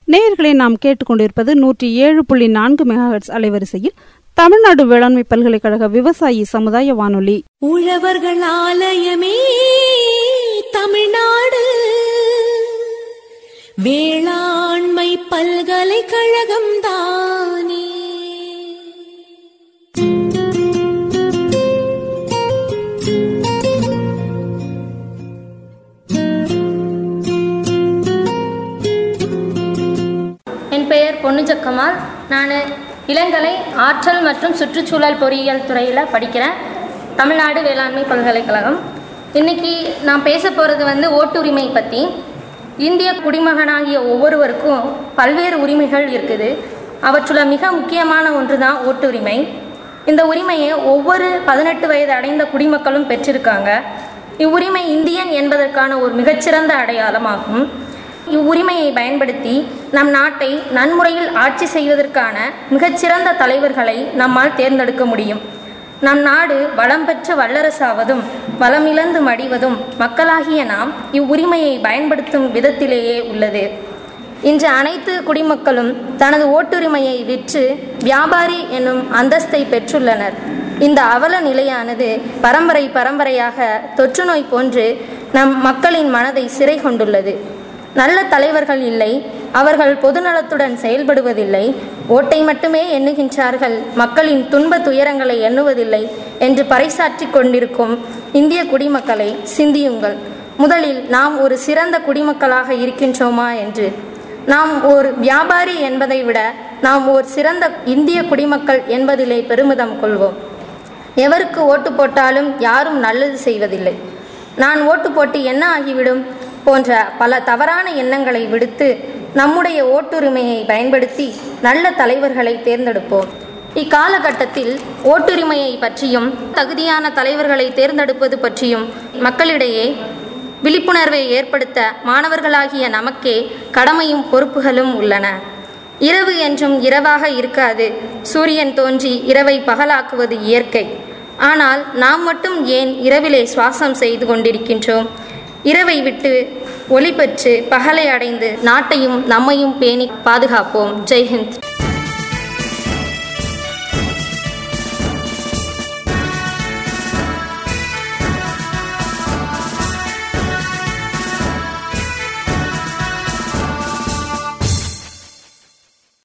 நேயர்களை நாம் கேட்டுக்கொண்டிருப்பது நூற்றி ஏழு புள்ளி நான்கு மெகாஹெட்ஸ் அலைவரிசையில் தமிழ்நாடு வேளாண்மை பல்கலைக்கழக விவசாயி சமுதாய வானொலி உழவர்கள் ஆலயமே தமிழ்நாடு வேளாண்மை பல்கலைக்கழகம் தானே என் பெயர் பொன்னுஜக்கமால் நான் இளங்கலை ஆற்றல் மற்றும் சுற்றுச்சூழல் பொறியியல் துறையில் படிக்கிறேன் தமிழ்நாடு வேளாண்மை பல்கலைக்கழகம் இன்றைக்கி நான் பேச போகிறது வந்து ஓட்டுரிமை பற்றி இந்திய குடிமகனாகிய ஒவ்வொருவருக்கும் பல்வேறு உரிமைகள் இருக்குது அவற்றுள் மிக முக்கியமான ஒன்று தான் ஓட்டுரிமை இந்த உரிமையை ஒவ்வொரு பதினெட்டு வயது அடைந்த குடிமக்களும் பெற்றிருக்காங்க இவ்வுரிமை இந்தியன் என்பதற்கான ஒரு மிகச்சிறந்த அடையாளமாகும் இவ்வுரிமையை பயன்படுத்தி நம் நாட்டை நன்முறையில் ஆட்சி செய்வதற்கான மிகச்சிறந்த தலைவர்களை நம்மால் தேர்ந்தெடுக்க முடியும் நம் நாடு வளம் பெற்ற வல்லரசாவதும் வளமிழந்து மடிவதும் மக்களாகிய நாம் இவ்வுரிமையை பயன்படுத்தும் விதத்திலேயே உள்ளது இன்று அனைத்து குடிமக்களும் தனது ஓட்டுரிமையை விற்று வியாபாரி என்னும் அந்தஸ்தை பெற்றுள்ளனர் இந்த அவல நிலையானது பரம்பரை பரம்பரையாக தொற்று நோய் போன்று நம் மக்களின் மனதை சிறை கொண்டுள்ளது நல்ல தலைவர்கள் இல்லை அவர்கள் பொதுநலத்துடன் செயல்படுவதில்லை ஓட்டை மட்டுமே எண்ணுகின்றார்கள் மக்களின் துன்ப துயரங்களை எண்ணுவதில்லை என்று பறைசாற்றி கொண்டிருக்கும் இந்திய குடிமக்களை சிந்தியுங்கள் முதலில் நாம் ஒரு சிறந்த குடிமக்களாக இருக்கின்றோமா என்று நாம் ஒரு வியாபாரி என்பதை விட நாம் ஒரு சிறந்த இந்திய குடிமக்கள் என்பதிலே பெருமிதம் கொள்வோம் எவருக்கு ஓட்டு போட்டாலும் யாரும் நல்லது செய்வதில்லை நான் ஓட்டு போட்டு என்ன ஆகிவிடும் போன்ற பல தவறான எண்ணங்களை விடுத்து நம்முடைய ஓட்டுரிமையை பயன்படுத்தி நல்ல தலைவர்களை தேர்ந்தெடுப்போம் இக்காலகட்டத்தில் ஓட்டுரிமையை பற்றியும் தகுதியான தலைவர்களை தேர்ந்தெடுப்பது பற்றியும் மக்களிடையே விழிப்புணர்வை ஏற்படுத்த மாணவர்களாகிய நமக்கே கடமையும் பொறுப்புகளும் உள்ளன இரவு என்றும் இரவாக இருக்காது சூரியன் தோன்றி இரவை பகலாக்குவது இயற்கை ஆனால் நாம் மட்டும் ஏன் இரவிலே சுவாசம் செய்து கொண்டிருக்கின்றோம் இரவை விட்டு ஒளி பெற்று பகலை அடைந்து நாட்டையும் நம்மையும் பேணி பாதுகாப்போம் ஜெய்ஹிந்த்